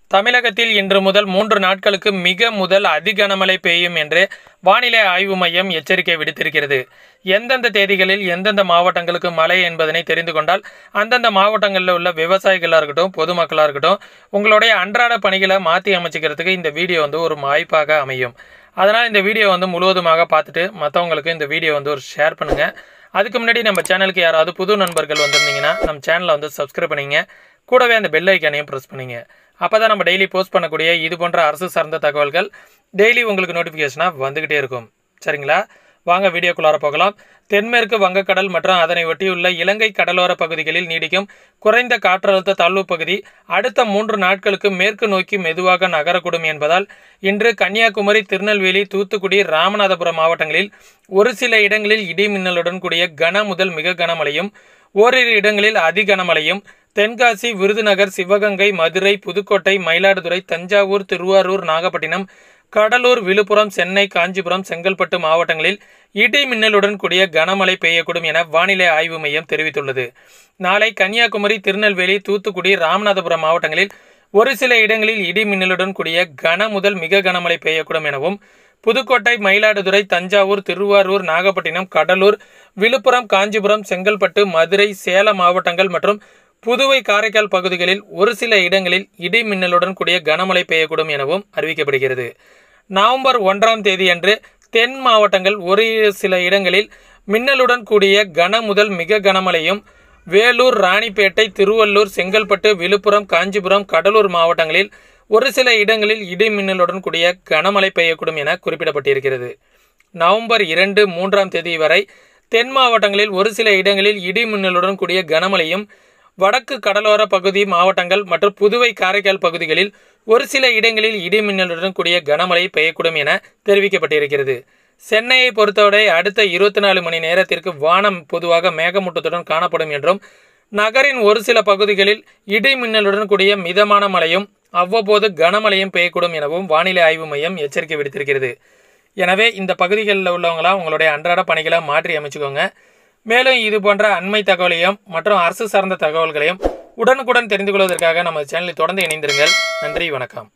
தமிழகத்தில் இன்று முதல் மூன்று நாட்களுக்கு மிக முதல் அதி கனமழை பெய்யும் என்று வானிலை ஆய்வு மையம் எச்சரிக்கை விடுத்திருக்கிறது எந்தெந்த தேதிகளில் எந்தெந்த மாவட்டங்களுக்கு மழை என்பதனை தெரிந்து கொண்டால் அந்தந்த மாவட்டங்களில் உள்ள விவசாயிகளாக இருக்கட்டும் பொதுமக்களாக இருக்கட்டும் உங்களுடைய அன்றாட பணிகளை மாற்றி அமைச்சிக்கிறதுக்கு இந்த வீடியோ வந்து ஒரு வாய்ப்பாக அமையும் அதனால் இந்த வீடியோ வந்து முழுவதுமாக பார்த்துட்டு மற்றவங்களுக்கு இந்த வீடியோ வந்து ஒரு ஷேர் பண்ணுங்கள் அதுக்கு முன்னாடி நம்ம சேனலுக்கு யாராவது புது நண்பர்கள் வந்திருந்தீங்கன்னா நம்ம சேனலை வந்து சப்ஸ்கிரைப் பண்ணிங்க கூடவே அந்த பெல் ஐக்கானையும் ப்ரெஸ் பண்ணிங்க அப்போ தான் நம்ம டெய்லி போஸ்ட் பண்ணக்கூடிய இது போன்ற அரசு சார்ந்த தகவல்கள் டெய்லி உங்களுக்கு நோட்டிஃபிகேஷனாக வந்துக்கிட்டே இருக்கும் சரிங்களா வாங்க வீடியோக்குள்ளார போகலாம் தென்மேற்கு வங்கக்கடல் மற்றும் அதனை ஒட்டியுள்ள இலங்கை கடலோர பகுதிகளில் நீடிக்கும் குறைந்த காற்றழுத்த தாழ்வு பகுதி அடுத்த மூன்று நாட்களுக்கு மேற்கு நோக்கி மெதுவாக நகரக்கூடும் என்பதால் இன்று கன்னியாகுமரி திருநெல்வேலி தூத்துக்குடி ராமநாதபுரம் மாவட்டங்களில் ஒரு சில இடங்களில் இடி மின்னலுடன் கூடிய கன முதல் மிக கனமழையும் ஓரிரு இடங்களில் அதி கனமழையும் தென்காசி விருதுநகர் சிவகங்கை மதுரை புதுக்கோட்டை மயிலாடுதுறை தஞ்சாவூர் திருவாரூர் நாகப்பட்டினம் கடலூர் விழுப்புரம் சென்னை காஞ்சிபுரம் செங்கல்பட்டு மாவட்டங்களில் இடி மின்னலுடன் கூடிய கனமழை பெய்யக்கூடும் என வானிலை ஆய்வு மையம் தெரிவித்துள்ளது நாளை கன்னியாகுமரி திருநெல்வேலி தூத்துக்குடி ராமநாதபுரம் மாவட்டங்களில் ஒரு சில இடங்களில் இடி மின்னலுடன் கூடிய கன முதல் மிக கனமழை பெய்யக்கூடும் எனவும் புதுக்கோட்டை மயிலாடுதுறை தஞ்சாவூர் திருவாரூர் நாகப்பட்டினம் கடலூர் விழுப்புரம் காஞ்சிபுரம் செங்கல்பட்டு மதுரை சேலம் மாவட்டங்கள் மற்றும் புதுவை காரைக்கால் பகுதிகளில் ஒரு சில இடங்களில் இடி மின்னலுடன் கூடிய கனமழை பெய்யக்கூடும் எனவும் அறிவிக்கப்படுகிறது நவம்பர் ஒன்றாம் தேதியன்று தென் மாவட்டங்கள் ஒரு சில இடங்களில் மின்னலுடன் கூடிய கன முதல் மிக கனமழையும் வேலூர் ராணிப்பேட்டை திருவள்ளூர் செங்கல்பட்டு விழுப்புரம் காஞ்சிபுரம் கடலூர் மாவட்டங்களில் ஒரு சில இடங்களில் இடி மின்னலுடன் கூடிய கனமழை பெய்யக்கூடும் என குறிப்பிடப்பட்டிருக்கிறது நவம்பர் இரண்டு மூன்றாம் தேதி வரை தென் மாவட்டங்களில் ஒரு சில இடங்களில் இடி மின்னலுடன் கூடிய கனமழையும் வடக்கு கடலோர பகுதி மாவட்டங்கள் மற்றும் புதுவை காரைக்கால் பகுதிகளில் ஒரு சில இடங்களில் இடி மின்னலுடன் கூடிய கனமழை பெய்யக்கூடும் என தெரிவிக்கப்பட்டிருக்கிறது சென்னையை பொறுத்தவரை அடுத்த இருபத்தி நாலு மணி நேரத்திற்கு வானம் பொதுவாக மேகமூட்டத்துடன் காணப்படும் என்றும் நகரின் ஒரு சில பகுதிகளில் இடி மின்னலுடன் கூடிய மிதமான மழையும் அவ்வப்போது கனமழையும் பெய்யக்கூடும் எனவும் வானிலை ஆய்வு மையம் எச்சரிக்கை விடுத்திருக்கிறது எனவே இந்த பகுதிகளில் உள்ளவங்களாம் உங்களுடைய அன்றாட பணிகளை மாற்றி அமைச்சுக்கோங்க மேலும் இது போன்ற அண்மை தகவலையும் மற்றும் அரசு சார்ந்த தகவல்களையும் உடனுக்குடன் தெரிந்து கொள்வதற்காக நம்ம சேனலில் தொடர்ந்து இணைந்திருங்கள் நன்றி வணக்கம்